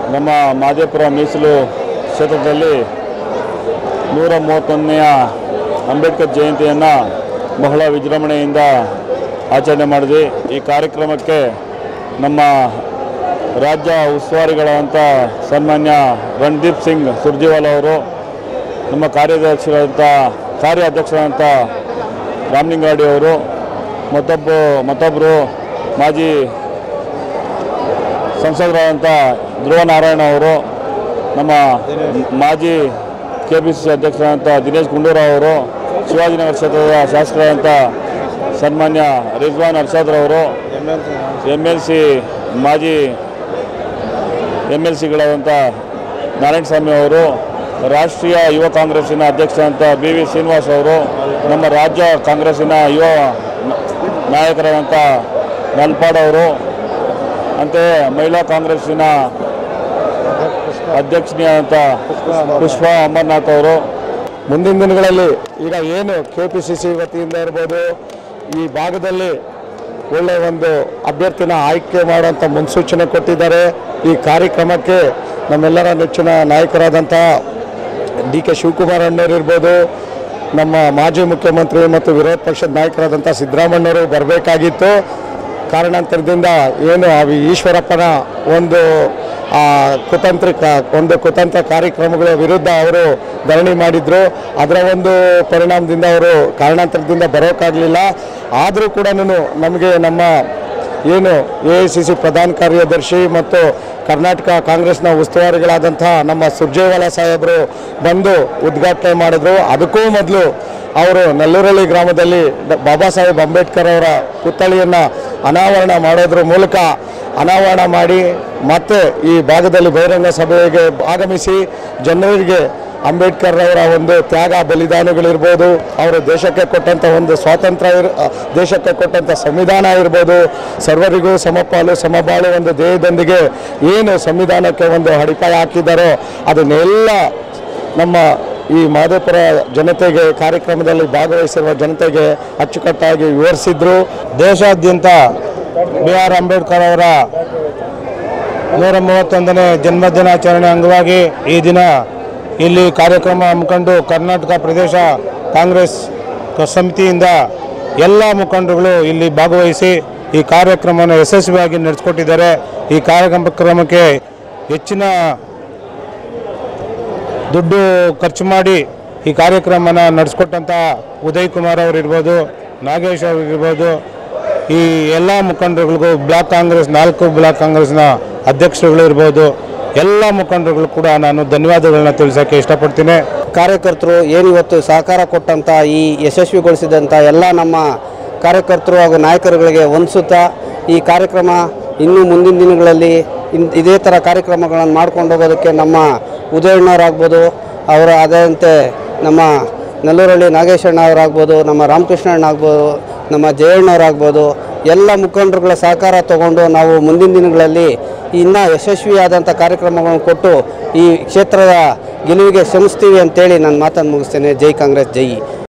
ನಮ್ಮ ಮಾದೇಪುರ ಮೀಸಲು ಕ್ಷೇತ್ರದಲ್ಲಿ ನೂರ ಮೂವತ್ತೊಂದನೆಯ ಅಂಬೇಡ್ಕರ್ ಜಯಂತಿಯನ್ನು ಬಹಳ ವಿಜೃಂಭಣೆಯಿಂದ ಆಚರಣೆ ಮಾಡಿದ್ವಿ ಈ ಕಾರ್ಯಕ್ರಮಕ್ಕೆ ನಮ್ಮ ರಾಜ್ಯ ಉಸ್ತುವಾರಿಗಳಾದಂಥ ಸನ್ಮಾನ್ಯ ರಣದೀಪ್ ಸಿಂಗ್ ಸುರ್ಜೇವಾಲಾ ಅವರು ನಮ್ಮ ಕಾರ್ಯದರ್ಶಿಗಳಂಥ ಕಾರ್ಯಾಧ್ಯಕ್ಷರಾದಂಥ ರಾಮಲಿಂಗಾಡಿ ಅವರು ಮತ್ತೊಬ್ಬ ಮತ್ತೊಬ್ಬರು ಮಾಜಿ ಸಂಸದರಾದಂಥ ಧ್ರುವ ನಾರಾಯಣ ಅವರು ನಮ್ಮ ಮಾಜಿ ಕೆ ಪಿ ಸಿ ಸಿ ಅಧ್ಯಕ್ಷರಾದಂಥ ದಿನೇಶ್ ಗುಂಡೂರಾವ್ ಅವರು ಶಿವಾಜಿನಗರ ಕ್ಷೇತ್ರದ ಶಾಸಕರಾದಂಥ ಸನ್ಮಾನ್ಯ ರಿಜ್ವಾನ್ ಅರ್ಷಾದ್ರವರು ಎಮ್ ಎಲ್ ಸಿ ಮಾಜಿ ಎಮ್ ಎಲ್ ಸಿಗಳಾದಂಥ ನಾರಾಯಣಸ್ವಾಮಿ ಅವರು ರಾಷ್ಟ್ರೀಯ ಯುವ ಕಾಂಗ್ರೆಸ್ಸಿನ ಅಧ್ಯಕ್ಷರಾದಂಥ ಬಿ ವಿ ಶ್ರೀನಿವಾಸ್ ಅವರು ನಮ್ಮ ರಾಜ್ಯ ಕಾಂಗ್ರೆಸ್ಸಿನ ಯುವ ನ- ನಾಯಕರಾದಂಥ ನಲ್ಪಾಡ್ ಅವರು ಅಂತೆಯೇ ಮಹಿಳಾ ಕಾಂಗ್ರೆಸ್ಸಿನ ಅಧ್ಯಕ್ಷನಿಯಾದಂಥ ಪುಷ್ಪ ಅಮರ್ನಾಥ್ ಅವರು ಮುಂದಿನ ದಿನಗಳಲ್ಲಿ ಈಗ ಏನು ಕೆ ಪಿ ಸಿ ಸಿ ವತಿಯಿಂದ ಇರ್ಬೋದು ಈ ಭಾಗದಲ್ಲಿ ಒಳ್ಳೆಯ ಒಂದು ಅಭ್ಯರ್ಥಿನ ಆಯ್ಕೆ ಮಾಡುವಂಥ ಮುನ್ಸೂಚನೆ ಕೊಟ್ಟಿದ್ದಾರೆ ಈ ಕಾರ್ಯಕ್ರಮಕ್ಕೆ ನಮ್ಮೆಲ್ಲರ ನೆಚ್ಚಿನ ನಾಯಕರಾದಂಥ ಡಿ ಕೆ ಶಿವಕುಮಾರ್ ಅಣ್ಣವ್ರು ಇರ್ಬೋದು ನಮ್ಮ ಮಾಜಿ ಮುಖ್ಯಮಂತ್ರಿ ಮತ್ತು ವಿರೋಧ ಪಕ್ಷದ ನಾಯಕರಾದಂಥ ಸಿದ್ದರಾಮಣ್ಣವರು ಬರಬೇಕಾಗಿತ್ತು ಕಾರಣಾಂತರದಿಂದ ಏನು ಆ ವಿ- ಈಶ್ವರಪ್ಪನ ಒಂದು ಆ, ಕುತಂತ್ರಿಕ ಒಂದು ಕುತಂತ್ರ ಕಾರ್ಯಕ್ರಮಗಳ ವಿರುದ್ಧ ಅವರು ಧರಣಿ ಮಾಡಿದ್ರು ಅದರ ಒಂದು ಪರಿಣಾಮದಿಂದ ಅವರು ಕಾರಣಾಂತರದಿಂದ ಬರೋಕ್ಕಾಗಲಿಲ್ಲ ಆದರೂ ಕೂಡ ನಮಗೆ ನಮ್ಮ ಏನು ಎ ಐ ಸಿ ಸಿ ಪ್ರಧಾನ ಕಾರ್ಯದರ್ಶಿ ಮತ್ತು ಕರ್ನಾಟಕ ಕಾಂಗ್ರೆಸ್ನ ಉಸ್ತುವಾರಿಗಳಾದಂಥ ನಮ್ಮ ಸುರ್ಜೇವಾಲಾ ಸಾಹೇಬರು ಬಂದು ಉದ್ಘಾಟನೆ ಮಾಡಿದ್ರು ಅದಕ್ಕೂ ಮೊದಲು ಅವರು ನೆಲ್ಲೂರಳ್ಳಿ ಗ್ರಾಮದಲ್ಲಿ ಡ- ಬಾಬಾ ಸಾಹೇಬ್ ಅಂಬೇಡ್ಕರ್ ಅವರ ಪುತ್ಥಳಿಯನ್ನು ಅನಾವರಣ ಮಾಡೋದ್ರ ಮೂಲಕ ಅನಾವರಣ ಮಾಡಿ ಮತ್ತೆ ಈ ಭಾಗದಲ್ಲಿ ಬಹಿರಂಗ ಸಭೆಗೆ ಆಗಮಿಸಿ ಜನರಿಗೆ ಅಂಬೇಡ್ಕರ್ ಅವರ ಒಂದು ತ್ಯಾಗ ಬಲಿದಾನಗಳಿರ್ಬೋದು ಅವರು ದೇಶಕ್ಕೆ ಕೊಟ್ಟಂಥ ಒಂದು ಸ್ವಾತಂತ್ರ್ಯ ಇರ್ ಅ, ದೇಶಕ್ಕೆ ಕೊಟ್ಟಂಥ ಸಂವಿಧಾನ ಇರ್ಬೋದು ಸರ್ವರಿಗೂ ಸಮಪಾಲು ಸಮಬಾಳು ಒಂದು ಧ್ಯೇಯದೊಂದಿಗೆ ಏನು ಸಂವಿಧಾನಕ್ಕೆ ಒಂದು ಅಡಿಪಾಯ ಹಾಕಿದ್ದಾರೋ ಅದನ್ನೆಲ್ಲ ನಮ್ಮ ಈ ಮಾದೇಪುರ ಜನತೆಗೆ ಕಾರ್ಯಕ್ರಮದಲ್ಲಿ ಭಾಗವಹಿಸಿರುವ ಜನತೆಗೆ ಅಚ್ಚುಕಟ್ಟಾಗಿ ವಿವರಿಸಿದ್ರು ದೇಶಾದ್ಯಂತ ಬಿ ಆರ್ ಅಂಬೇಡ್ಕರ್ ಅವರ ನೂರ ಮೂವತ್ತೊಂದನೇ ಜನ್ಮದಿನಾಚರಣೆ ಅಂಗವಾಗಿ ಈ ದಿನ ಇಲ್ಲಿ ಕಾರ್ಯಕ್ರಮ ಹಮ್ಮಿಕೊಂಡು ಕರ್ನಾಟಕ ಪ್ರದೇಶ ಕಾಂಗ್ರೆಸ್ ಕ- ಸಮಿತಿಯಿಂದ ಎಲ್ಲ ಮುಖಂಡರುಗಳು ಇಲ್ಲಿ ಭಾಗವಹಿಸಿ ಈ ಕಾರ್ಯಕ್ರಮವನ್ನು ಯಶಸ್ವಿಯಾಗಿ ನಡೆಸಿಕೊಟ್ಟಿದ್ದಾರೆ ಈ ಕಾರ್ಯಕ್ರಮಕ್ಕೆ ಹೆಚ್ಚಿನ ದುಡ್ಡು ಖರ್ಚು ಮಾಡಿ ಈ ಕಾರ್ಯಕ್ರಮನ ನಡೆಸ್ಕೊಟ್ಟಂಥ ಉದಯ್ ಕುಮಾರ್ ಅವರು ಇರ್ಬೋದು ನಾಗೇಶ್ ಅವರು ಇರ್ಬೋದು ಈ ಎಲ್ಲ ಮುಖಂಡರುಗಳಿಗೂ ಬ್ಲಾಕ್ ಕಾಂಗ್ರೆಸ್ ನಾಲ್ಕು ಬ್ಲಾಕ್ ಕಾಂಗ್ರೆಸ್ನ ಅಧ್ಯಕ್ಷರುಗಳು ಇರ್ಬೋದು ಎಲ್ಲ ಮುಖಂಡರುಗಳು ಕೂಡ ನಾನು ಧನ್ಯವಾದಗಳನ್ನ ತಿಳಿಸೋಕ್ಕೆ ಇಷ್ಟಪಡ್ತೀನಿ ಕಾರ್ಯಕರ್ತರು ಏನು ಇವತ್ತು ಸಹಕಾರ ಕೊಟ್ಟಂಥ ಈ ಯಶಸ್ವಿಗೊಳಿಸಿದಂಥ ಎಲ್ಲ ನಮ್ಮ ಕಾರ್ಯಕರ್ತರು ಹಾಗೂ ನಾಯಕರುಗಳಿಗೆ ವಂದಿಸುತ್ತಾ ಈ ಕಾರ್ಯಕ್ರಮ ಇನ್ನೂ ಮುಂದಿನ ದಿನಗಳಲ್ಲಿ ಇನ್- ಇದೇ ಥರ ಕಾರ್ಯಕ್ರಮಗಳನ್ನು ಮಾಡ್ಕೊಂಡು ಹೋಗೋದಕ್ಕೆ ನಮ್ಮ ಉದಯಣ್ಣವರಾಗ್ಬೋದು ಅವರ ಆದಂತೆ ನಮ್ಮ ನೆಲ್ಲೂರಳ್ಳಿ ನಾಗೇಶಣ್ಣ ಅವರಾಗ್ಬೋದು ನಮ್ಮ ರಾಮಕೃಷ್ಣಣ್ಣ ಆಗ್ಬೋದು ನಮ್ಮ ಜಯಣ್ಣವರಾಗ್ಬೋದು ಎಲ್ಲ ಮುಖಂಡರುಗಳ ಸಹಕಾರ ತಗೊಂಡು ನಾವು ಮುಂದಿನ ದಿನಗಳಲ್ಲಿ ಇನ್ನೂ ಯಶಸ್ವಿಯಾದಂಥ ಕಾರ್ಯಕ್ರಮಗಳನ್ನು ಕೊಟ್ಟು ಈ ಕ್ಷೇತ್ರದ ಗೆಲುವಿಗೆ ಶ್ರಮಿಸ್ತೀವಿ ಅಂತೇಳಿ ನಾನು ಮಾತನ್ನು ಮುಗಿಸ್ತೇನೆ ಜೈ ಕಾಂಗ್ರೆಸ್ ಜೈ